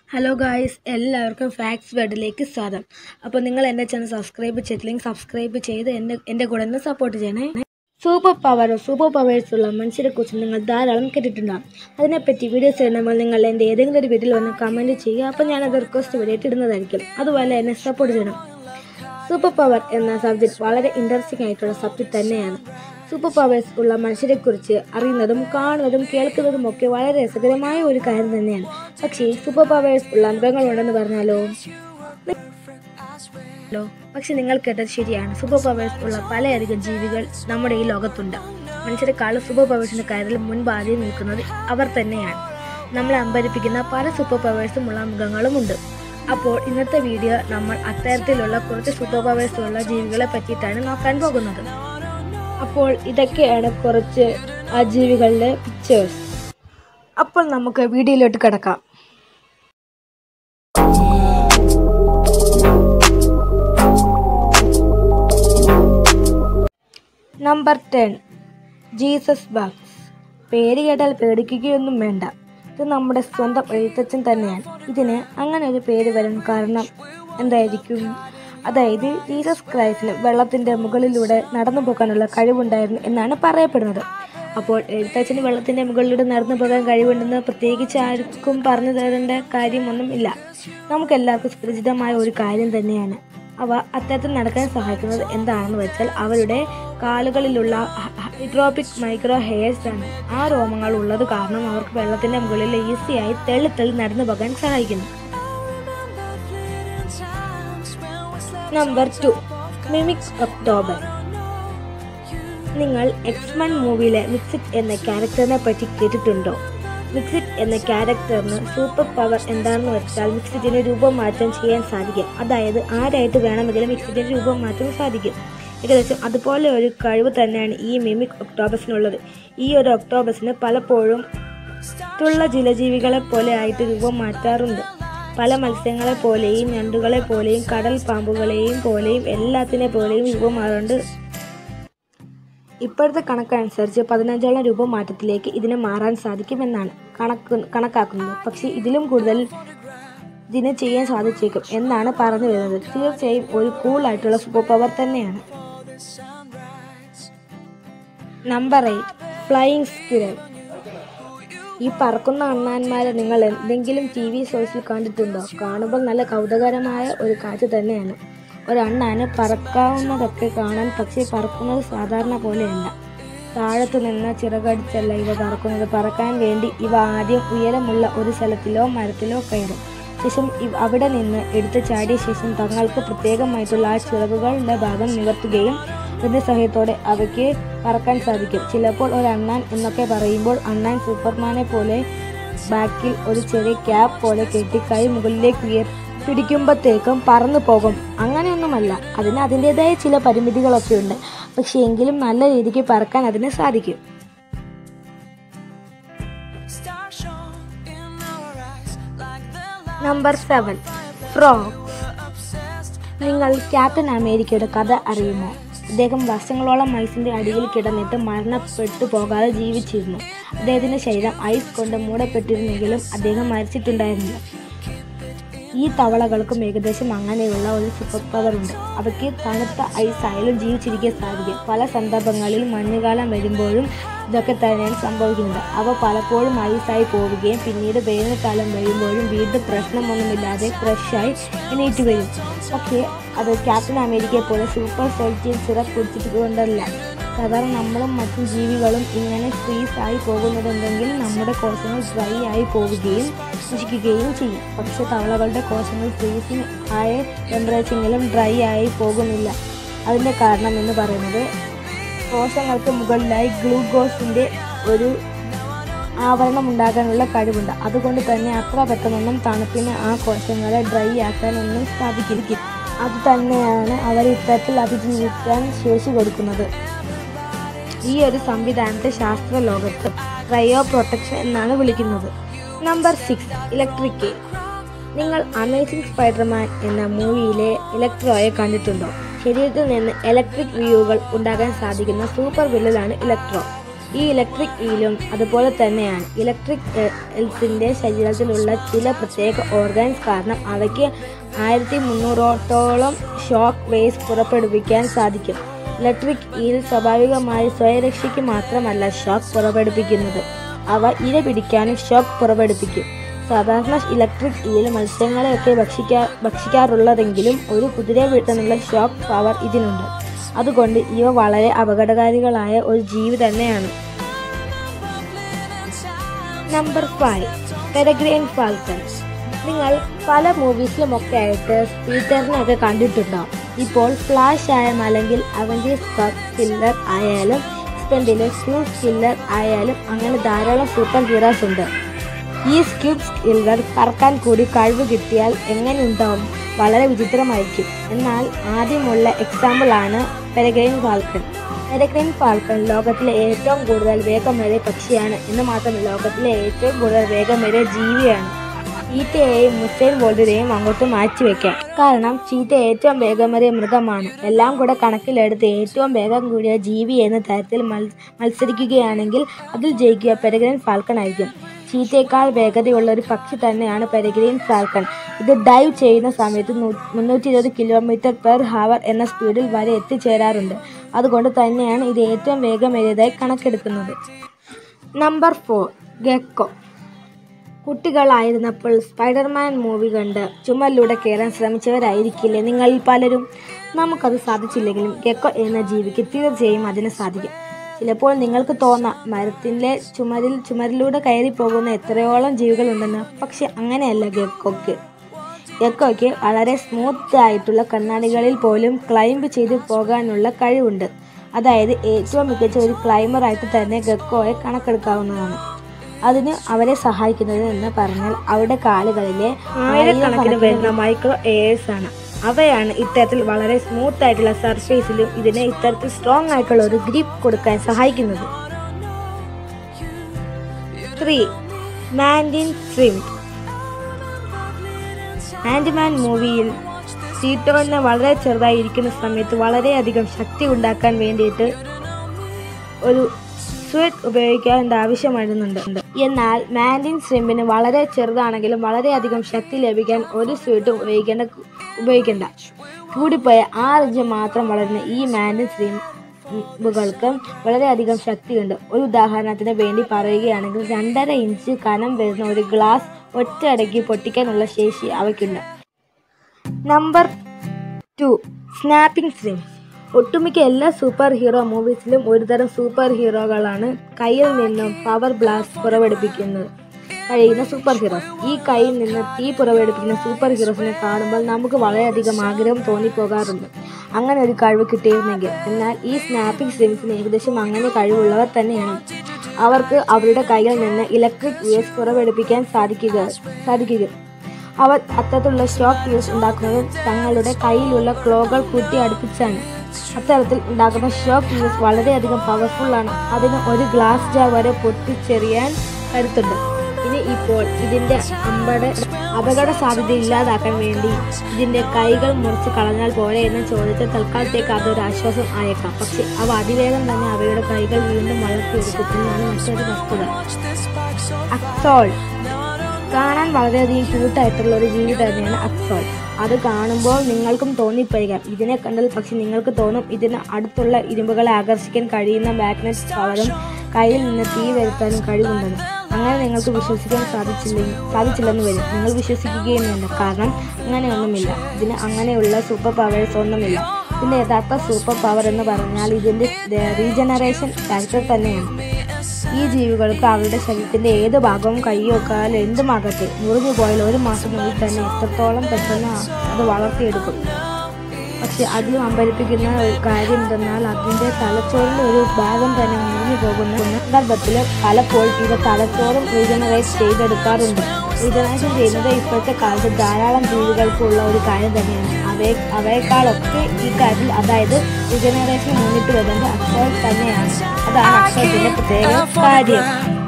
hello guys എല്ലാവർക്കും facts വേർഡിലേക്ക് സ്വാഗതം അപ്പോൾ നിങ്ങൾ എൻ്റെ ചാനൽ സബ്സ്ക്രൈബ് ചെയ്തില്ലെങ്കിൽ സബ്സ്ക്രൈബ് ചെയ്ത് എൻ്റെ എൻ്റെ കൂടെ ഒന്ന് സപ്പോർട്ട് ചെയ്യണേ സൂപ്പർ പവറോ സൂപ്പർ പവേഴ്സ് ഉള്ള മനുഷ്യരെ കുറിച്ച് നിങ്ങൾ ധാരാളം കേട്ടിട്ടുണ്ടാകും അതിനെപ്പറ്റി വീഡിയോസ് ചെയ്യണമെങ്കിൽ നിങ്ങൾ എൻ്റെ ഏതെങ്കിലും ഒരു വീഡിയോയിൽ വന്ന് കമൻറ്റ് ചെയ്യുക അപ്പോൾ ഞാനത് റിക്വസ്റ്റ് വഴിയായിട്ട് ഇടുന്നതായിരിക്കും അതുപോലെ എന്നെ സപ്പോർട്ട് ചെയ്യണം സൂപ്പർ പവർ എന്ന സബ്ജക്റ്റ് വളരെ ഇൻട്രസ്റ്റിംഗ് ആയിട്ടുള്ള സബ്ജക്റ്റ് തന്നെയാണ് സൂപ്പർ പവേഴ്സ് ഉള്ള മനുഷ്യരെക്കുറിച്ച് അറിയുന്നതും കാണുന്നതും കേൾക്കുന്നതും ഒക്കെ വളരെ രസകരമായ ഒരു കാര്യം തന്നെയാണ് പക്ഷേ സൂപ്പർ പവേഴ്സ് ഉള്ള മൃഗങ്ങളുണ്ടെന്ന് പറഞ്ഞാലോ ഹലോ പക്ഷെ നിങ്ങൾ കേട്ടത് ശരിയാണ് സൂപ്പർ പവേഴ്സ് ഉള്ള പലയധികം ജീവികൾ നമ്മുടെ ഈ ലോകത്തുണ്ട് മനുഷ്യരെക്കാളും സൂപ്പർ പവേഴ്സിന്റെ കാര്യത്തിൽ മുൻപാദ്യം നിൽക്കുന്നത് അവർ തന്നെയാണ് നമ്മളെ അമ്പരിപ്പിക്കുന്ന പല സൂപ്പർ പവേഴ്സും ഉള്ള മൃഗങ്ങളുമുണ്ട് അപ്പോൾ ഇന്നത്തെ വീഡിയോ നമ്മൾ അത്തരത്തിലുള്ള കുറച്ച് സൂപ്പർ പവേഴ്സ് ഉള്ള ജീവികളെ പറ്റിയിട്ടാണ് നോക്കാൻ പോകുന്നത് അപ്പോൾ ഇതൊക്കെയാണ് കുറച്ച് ആ ജീവികളുടെ പിക്ചേഴ്സ് അപ്പോൾ നമുക്ക് വീഡിയോയിലോട്ട് കിടക്കാം നമ്പർ ടെൻ ജീസസ് ബാഗ്സ് പേര് കേട്ടാൽ പേടിക്കുകയൊന്നും വേണ്ട ഇത് നമ്മുടെ സ്വന്തം എഴുത്തച്ഛൻ തന്നെയാണ് ഇതിന് അങ്ങനെ ഒരു പേര് വരാൻ കാരണം എന്തായിരിക്കും അതായത് ജീസസ് ക്രൈസ്റ്റിന് വെള്ളത്തിൻ്റെ മുകളിലൂടെ നടന്നു പോകാനുള്ള കഴിവുണ്ടായിരുന്നു എന്നാണ് പറയപ്പെടുന്നത് അപ്പോൾ എഴുത്തച്ഛന് വെള്ളത്തിൻ്റെ മുകളിലൂടെ നടന്നു പോകാൻ കഴിവുണ്ടെന്ന് പ്രത്യേകിച്ച് ആർക്കും പറഞ്ഞു തരേണ്ട കാര്യമൊന്നും ഇല്ല നമുക്കെല്ലാവർക്കും സുപരിചിതമായ ഒരു കാര്യം തന്നെയാണ് അവ അത്തരത്തിൽ നടക്കാൻ സഹായിക്കുന്നത് എന്താണെന്ന് വെച്ചാൽ അവരുടെ കാലുകളിലുള്ള ഹൈഡ്രോപിക് മൈക്രോ ഹെയർസ് ആണ് ആ രോമങ്ങൾ ഉള്ളത് കാരണം അവർക്ക് വെള്ളത്തിന്റെ മുകളിൽ ഈസിയായി തെളി തെളി നടന്നു പോകാൻ സഹായിക്കുന്നു നമ്പർ ടു മിമിക് ഒക്ടോബർ നിങ്ങൾ എക്സ്മൻ മൂവിയിലെ മിക്സിറ്റ് എന്ന ക്യാരക്ടറിനെ പറ്റി കേട്ടിട്ടുണ്ടോ മിക്സിറ്റ് എന്ന ക്യാരക്ടറിന് സൂപ്പർ പവർ എന്താണെന്ന് വെച്ചാൽ മിക്സിറ്റിന് രൂപം മാറ്റം ചെയ്യാൻ സാധിക്കും അതായത് ആരായിട്ട് വേണമെങ്കിലും മിക്സിറ്റിന് രൂപം മാറ്റാൻ സാധിക്കും ഏകദേശം അതുപോലെ ഒരു കഴിവ് തന്നെയാണ് ഈ മിമിക് ഒക്ടോബസിനുള്ളത് ഈ ഒരു ഒക്ടോബസിന് പലപ്പോഴും മറ്റുള്ള ജലജീവികളെ പോലെ ആയിട്ട് രൂപം മാറ്റാറുണ്ട് പല മത്സ്യങ്ങളെ പോലെയും ഞണ്ടുകളെ പോലെയും കടൽ പാമ്പുകളെയും പോലെയും എല്ലാത്തിനെ പോലെയും രൂപം മാറുന്നുണ്ട് ഇപ്പോഴത്തെ കണക്കനുസരിച്ച് പതിനഞ്ചോളം രൂപ മാറ്റത്തിലേക്ക് ഇതിന് മാറാൻ സാധിക്കുമെന്നാണ് കണക്ക് കണക്കാക്കുന്നത് പക്ഷേ ഇതിലും കൂടുതൽ ഇതിന് ചെയ്യാൻ സാധിച്ചേക്കും എന്നാണ് പറഞ്ഞു വരുന്നത് തീർച്ചയായും ഒരു കൂളായിട്ടുള്ള സൂപ്പർ പവർ തന്നെയാണ് നമ്പർ എയ്റ്റ് ഫ്ലൈയിങ് സ്ക്വിരൽ ഈ പറക്കുന്ന അണ്ണാന്മാരെ നിങ്ങൾ എന്തെങ്കിലും ടി വി ഷോസിൽ കണ്ടിട്ടുണ്ടോ കാണുമ്പോൾ നല്ല കൗതുകരമായ ഒരു കാഴ്ച തന്നെയാണ് ഒരു അണ്ണാന് പറക്കാവുന്നതൊക്കെ കാണാൻ പക്ഷേ പറക്കുന്നത് സാധാരണ പോലെയല്ല താഴത്തു നിന്ന് ചിറകടിച്ചല്ല ഇവ പറക്കുന്നത് പറക്കാൻ വേണ്ടി ഇവ ആദ്യം ഉയരമുള്ള ഒരു സ്ഥലത്തിലോ മരത്തിലോ കയറും ശേഷം ഇവ അവിടെ നിന്ന് എടുത്തു ചാടിയ ശേഷം തങ്ങൾക്ക് പ്രത്യേകമായിട്ടുള്ള ആ ചിറകുകളുടെ ഭാഗം നിവർത്തുകയും അതിന്റെ സഹായത്തോടെ അവയ്ക്ക് പറക്കാൻ സാധിക്കും ചിലപ്പോൾ ഒരു അണ്ണാൻ എന്നൊക്കെ പറയുമ്പോൾ അണ്ണാൻ സൂപ്പർമാനെ പോലെ ബാക്കിൽ ഒരു ചെറിയ ക്യാപ്പ് പോലെ കെട്ടി കൈ മുകളിലേക്ക് ഉയർ പിടിക്കുമ്പോഴത്തേക്കും പറന്നു പോകും അങ്ങനെയൊന്നുമല്ല അതിന് അതിൻ്റെതായ ചില പരിമിതികളൊക്കെ ഉണ്ട് പക്ഷേ എങ്കിലും നല്ല രീതിക്ക് പറക്കാൻ അതിന് സാധിക്കും നമ്പർ സെവൻ ഫ്രോക്സ് നിങ്ങൾ ക്യാപ്റ്റൻ അമേരിക്കയുടെ കഥ അറിയുമോ അദ്ദേഹം വർഷങ്ങളോളം ഐസിന്റെ അടിയിൽ കിടന്നിട്ട് മരണപ്പെട്ടു പോകാതെ ജീവിച്ചിരുന്നു അദ്ദേഹത്തിന്റെ ശരീരം ഐസ് കൊണ്ട് മൂടപ്പെട്ടിരുന്നെങ്കിലും അദ്ദേഹം മരിച്ചിട്ടുണ്ടായിരുന്നില്ല ഈ തവളകൾക്കും ഏകദേശം അങ്ങനെയുള്ള ഒരു സൂപ്പർ പവർ ഉണ്ട് അവയ്ക്ക് തണുത്ത ഐസ് ആയാലും ജീവിച്ചിരിക്കാൻ സാധിക്കും പല സന്ദർഭങ്ങളിൽ മഞ്ഞുകാലം വരുമ്പോഴും ഇതൊക്കെ തന്നെയാണ് സംഭവിക്കുന്നത് അവ പലപ്പോഴും ഐസായി പോവുകയും പിന്നീട് വേനൽക്കാലം വരുമ്പോഴും വീണ്ടും പ്രശ്നമൊന്നുമില്ലാതെ ഫ്രഷായി എണീറ്റ് വരും പക്ഷേ അത് ക്യാപ്റ്റൻ അമേരിക്കയെ പോലെ സൂപ്പർ സോൾറ്റിയിൽ സിറപ്പ് കുടിച്ചിട്ട് കൊണ്ടല്ല സാധാരണ നമ്മളും മറ്റു ജീവികളും ഇങ്ങനെ ഫ്രീസ് ആയി പോകുന്നതുണ്ടെങ്കിൽ നമ്മുടെ കോശങ്ങൾ ഡ്രൈ ആയി പോവുകയും നശിക്കുകയും ചെയ്യും പക്ഷെ തവളകളുടെ കോശങ്ങൾ ഫ്രീസിങ് ആയ ടെമ്പറേച്ചറിലും ഡ്രൈ ആയി പോകുന്നില്ല അതിൻ്റെ കാരണം എന്ന് പറയുന്നത് കോശങ്ങൾക്ക് മുകളിലായി ഗ്ലൂക്കോസിൻ്റെ ഒരു ആവരണം ഉണ്ടാകാനുള്ള കഴിവുണ്ട് അതുകൊണ്ട് തന്നെ അത്ര പെട്ടെന്നൊന്നും തണുപ്പിന് ആ കോശങ്ങളെ ഡ്രൈ ആക്കാനൊന്നും സാധിക്കില്ല അത് തന്നെയാണ് അവർ ഇത്തരത്തിൽ അതിജീവിക്കാൻ ശേഷി കൊടുക്കുന്നത് ഈ ഒരു സംവിധാനത്തെ ശാസ്ത്ര ലോകത്ത് ക്രയോ പ്രൊട്ടക്ഷൻ എന്നാണ് വിളിക്കുന്നത് നമ്പർ സിക്സ് ഇലക്ട്രിക് നിങ്ങൾ അമേസിംഗ് സ്പൈഡർമാൻ എന്ന മൂവിയിലെ ഇലക്ട്രോയെ കണ്ടിട്ടുണ്ടോ ശരീരത്തിൽ നിന്ന് ഇലക്ട്രിക് വ്യൂകൾ ഉണ്ടാകാൻ സാധിക്കുന്ന സൂപ്പർ വില്ലലാണ് ഇലക്ട്രോ ഈ ഇലക്ട്രിക് ഈലും അതുപോലെ തന്നെയാണ് ഇലക്ട്രിക് എൽസിൻ്റെ ശരീരത്തിലുള്ള ചില പ്രത്യേക ഓർഗൻസ് കാരണം അവയ്ക്ക് ആയിരത്തി മുന്നൂറോട്ടോളം ഷോക്ക് വേവ്സ് പുറപ്പെടുവിക്കാൻ സാധിക്കും ഇലക്ട്രിക് ഈൽ സ്വാഭാവികമായി സ്വയരക്ഷയ്ക്ക് മാത്രമല്ല ഷോക്ക് പുറപ്പെടുവിക്കുന്നത് അവ ഇര പിടിക്കാനും ഷോക്ക് പുറപ്പെടുവിക്കും സാധാരണ ഇലക്ട്രിക് ഈൽ മത്സ്യങ്ങളെയൊക്കെ ഭക്ഷിക്കാ ഭക്ഷിക്കാറുള്ളതെങ്കിലും ഒരു കുതിരയെ വീട്ടുന്നുള്ള ഷോക്ക് പവർ ഇതിനുണ്ട് അതുകൊണ്ട് ഇവ വളരെ അപകടകാരികളായ ഒരു ജീവി തന്നെയാണ് നമ്പർ ഫൈവ് പെരഗ്രെയിൻ ഫാൽക്കൺ നിങ്ങൾ പല മൂവീസിലുമൊക്കെ ആയിട്ട് പീറ്ററിനെയൊക്കെ കണ്ടിട്ടുണ്ടാവും ഇപ്പോൾ ഫ്ലാഷ് ആയാലും അല്ലെങ്കിൽ അവൻ്റെ കില്ലർ ആയാലും സ്പെൻഡിലെ സ്ക്യൂബ് കില്ലർ ആയാലും അങ്ങനെ ധാരാളം സൂപ്പർ ഹീറോസ് ഉണ്ട് ഈ സ്ക്യൂബ് കില്ലർ പറക്കാൻ കൂടി കഴിവ് കിട്ടിയാൽ എങ്ങനെ ഉണ്ടാവും വളരെ വിചിത്രമായിരിക്കും എന്നാൽ ആദ്യമുള്ള എക്സാമ്പിൾ ആണ് പെരഗ്രെയിൻ ഫാൽക്കൺ പെരഗ്രെയിൻ ഫാൽക്കൺ ലോകത്തിലെ ഏറ്റവും കൂടുതൽ വേഗമേറിയ പക്ഷിയാണ് എന്ന് മാത്രമല്ല ലോകത്തിലെ ഏറ്റവും കൂടുതൽ വേഗമേറിയ ജീവിയാണ് ചീറ്റയെയും മുസൈൻ ബോൾട്ടിനെയും അങ്ങോട്ട് മാറ്റി വെക്കാം കാരണം ചീറ്റ ഏറ്റവും വേഗമേറിയ മൃഗമാണ് എല്ലാം കൂടെ കണക്കിലെടുത്ത് ഏറ്റവും വേഗം കൂടിയ ജീവി എന്ന തരത്തിൽ മൽ മത്സരിക്കുകയാണെങ്കിൽ അതിൽ ജയിക്കുക പെരഗ്രീൻ ഫാൽക്കൺ ആയിരിക്കും ചീറ്റയേക്കാൾ വേഗതയുള്ള ഒരു പക്ഷി തന്നെയാണ് പെരഗ്രീൻ ഫാൽക്കൺ ഇത് ഡൈവ് ചെയ്യുന്ന സമയത്ത് മുന്നൂറ്റി ഇരുപത് കിലോമീറ്റർ പെർ ഹവർ എന്ന സ്പീഡിൽ വരെ എത്തിച്ചേരാറുണ്ട് അതുകൊണ്ട് തന്നെയാണ് ഇത് ഏറ്റവും വേഗമേറിയതായി കണക്കെടുക്കുന്നത് നമ്പർ ഫോർ ഗെക്കോ കുട്ടികളായിരുന്നപ്പോൾ സ്പൈഡർമാൻ മൂവി കണ്ട് ചുമലിലൂടെ കയറാൻ ശ്രമിച്ചവരായിരിക്കില്ലേ നിങ്ങളിൽ പലരും നമുക്കത് സാധിച്ചില്ലെങ്കിലും ഗെക്കോ എന്ന ജീവിക്ക് തീർച്ചയായും അതിന് സാധിക്കും ചിലപ്പോൾ നിങ്ങൾക്ക് തോന്നാം മരത്തിൻ്റെ ചുമരിൽ ചുമരിലൂടെ കയറി പോകുന്ന എത്രയോളം ജീവികളുണ്ടെന്ന് പക്ഷെ അങ്ങനെയല്ല ഗെക്കോക്ക് ഗെക്കോയ്ക്ക് വളരെ സ്മൂത്ത് ആയിട്ടുള്ള കണ്ണാടികളിൽ പോലും ക്ലൈംബ് ചെയ്ത് പോകാനുള്ള കഴിവുണ്ട് അതായത് ഏറ്റവും മികച്ച ഒരു ക്ലൈമറായിട്ട് തന്നെ ഗെക്കോയെ കണക്കെടുക്കാവുന്നതാണ് അതിന് അവരെ സഹായിക്കുന്നത് എന്ന് പറഞ്ഞാൽ അവരുടെ കാലുകളിലെ ആയിരക്കണക്കിന് വരുന്ന മൈക്രോ എയേഴ്സ് ആണ് അവയാണ് ഇത്തരത്തിൽ വളരെ സ്മൂത്ത് ആയിട്ടുള്ള സർഫേസിലും ഇതിനെ ഇത്തരത്തിൽ സ്ട്രോങ് ആയിട്ടുള്ള ഒരു ഗ്രിപ്പ് കൊടുക്കാൻ സഹായിക്കുന്നത് ത്രീ മാൻഡിൻ സ്ട്രിംപ് ആൻഡിമാൻ മൂവിയിൽ സീറ്റോണിനെ വളരെ ചെറുതായി ഇരിക്കുന്ന സമയത്ത് വളരെയധികം ശക്തി ഉണ്ടാക്കാൻ വേണ്ടിയിട്ട് ഒരു സ്വീറ്റ് ഉപയോഗിക്കേണ്ട ആവശ്യം വരുന്നുണ്ട് എന്നാൽ മാൻഡിൻ സ്ട്രിമ്പിന് വളരെ ചെറുതാണെങ്കിലും വളരെയധികം ശക്തി ലഭിക്കാൻ ഒരു സ്വീറ്റ് ഉപയോഗിക്കേണ്ട ഉപയോഗിക്കേണ്ട കൂടിപ്പോയ ആറ് ഇഞ്ച് മാത്രം വളരുന്ന ഈ മാൻഡിൻ സ്ട്രിമ്പുകൾക്ക് വളരെയധികം ശക്തിയുണ്ട് ഒരു ഉദാഹരണത്തിന് വേണ്ടി പറയുകയാണെങ്കിൽ രണ്ടര ഇഞ്ച് കനം വരുന്ന ഒരു ഗ്ലാസ് ഒറ്റയടയ്ക്ക് പൊട്ടിക്കാനുള്ള ശേഷി അവയ്ക്കുണ്ട് നമ്പർ ടു സ്നാപ്പിംഗ് സ്ട്രിംസ് ഒട്ടുമിക്ക എല്ലാ സൂപ്പർ ഹീറോ മൂവീസിലും ഒരുതരം സൂപ്പർ ഹീറോകളാണ് കയ്യിൽ നിന്നും പവർ ബ്ലാസ്റ്റ് പുറപ്പെടുപ്പിക്കുന്നത് കഴിയുന്ന സൂപ്പർ ഹീറോസ് ഈ കയ്യിൽ നിന്ന് തീ പുറപ്പെടുപ്പിക്കുന്ന സൂപ്പർ ഹീറോസിനെ കാണുമ്പോൾ നമുക്ക് വളരെയധികം ആഗ്രഹം തോന്നിപ്പോകാറുണ്ട് അങ്ങനെ ഒരു കഴിവ് കിട്ടിയിരുന്നെങ്കിൽ എന്നാൽ ഈ സ്നാപ്പിംഗ് സ്ട്രിംസിന് ഏകദേശം അങ്ങനെ കഴിവുള്ളവർ തന്നെയാണ് അവർക്ക് അവരുടെ കയ്യിൽ നിന്ന് ഇലക്ട്രിക് വേവ്സ് പുറപ്പെടുപ്പിക്കാൻ സാധിക്കുക സാധിക്കുക അവർ അത്തരത്തിലുള്ള ഷോക്ക് വേവ്സ് ഉണ്ടാക്കുന്നത് തങ്ങളുടെ കയ്യിലുള്ള ക്ലോകൾ കൂട്ടി അടുപ്പിച്ചാണ് അത്തരത്തിൽ ഉണ്ടാകുന്ന ഷോക്ക് വേവ്സ് വളരെയധികം പവർഫുൾ ആണ് അതിന് ഒരു ഗ്ലാസ് ജാർ വരെ പൊട്ടിച്ചെറിയാൻ കരുത്തുണ്ട് ഇനി ഇപ്പോൾ ഇതിന്റെ അമ്പട അപകട സാധ്യത ഇല്ലാതാക്കാൻ വേണ്ടി ഇതിന്റെ കൈകൾ മുറിച്ച് കളഞ്ഞാൽ പോരെ എന്ന് ചോദിച്ചാൽ തൽക്കാലത്തേക്ക് അതൊരു ആശ്വാസം ആയേക്കാം പക്ഷെ അവ അതിവേഗം തന്നെ അവയുടെ കൈകൾ വീണ്ടും വളർത്തിയെടുക്കും എന്നാണ് മറ്റൊരു വസ്തുത അക്സോൾ കാണാൻ വളരെയധികം ക്യൂട്ടായിട്ടുള്ള ഒരു ജീവി തന്നെയാണ് അക്സോൾ അത് കാണുമ്പോൾ നിങ്ങൾക്കും തോന്നിപ്പോയിക്കാം ഇതിനെ കണ്ടാൽ പക്ഷെ നിങ്ങൾക്ക് തോന്നും ഇതിന് അടുത്തുള്ള ഇരുമ്പുകളെ ആകർഷിക്കാൻ കഴിയുന്ന മാഗ്നറ്റ് പവറും കയ്യിൽ നിന്ന് തീ വരുത്താനും കഴിവുണ്ടെന്ന് അങ്ങനെ നിങ്ങൾക്ക് വിശ്വസിക്കാൻ സാധിച്ചില്ലെങ്കിൽ സാധിച്ചില്ലെന്ന് വരും നിങ്ങൾ വിശ്വസിക്കുകയും വേണ്ട കാരണം അങ്ങനെയൊന്നുമില്ല ഇതിന് അങ്ങനെയുള്ള സൂപ്പർ പവേഴ്സ് ഒന്നുമില്ല ഇതിൻ്റെ യഥാർത്ഥ സൂപ്പർ പവർ എന്ന് പറഞ്ഞാൽ ഇതിൻ്റെ റീജനറേഷൻ ഫാക്ടർ തന്നെയാണ് ഈ ജീവികൾക്ക് അവരുടെ ശരീരത്തിന്റെ ഏത് ഭാഗവും കൈയോ കാലോ എന്തുമാകട്ടെ മുറിഞ്ഞു പോയാൽ ഒരു മാസത്തിനുള്ളിൽ തന്നെ എത്രത്തോളം പെട്ടെന്ന് അത് വളർത്തിയെടുക്കും പക്ഷെ അതിലും അമ്പരിപ്പിക്കുന്ന ഒരു കാര്യം എന്തെന്നാൽ അതിന്റെ തലച്ചോറിന്റെ ഒരു ഭാഗം തന്നെ മുറിഞ്ഞു പോകുന്ന സന്ദർഭത്തിൽ പലപ്പോഴും ഇത് തലച്ചോറും റീജനറേറ്റ് ചെയ്തെടുക്കാറുണ്ട് റീജനറേഷൻ ചെയ്യുന്നത് ഇപ്പോഴത്തെ കാലത്ത് ധാരാളം ജീവികൾക്കുള്ള ഒരു കാര്യം തന്നെയാണ് അവയെ അവയെക്കാളൊക്കെ ഈ കാര്യത്തിൽ അതായത് റീജനറേഷൻ മുന്നിട്ട് വരുന്നത് അക്ഷരം തന്നെയാണ് അതാണ് അക്ഷരത്തിന്റെ പ്രത്യേക കാര്യം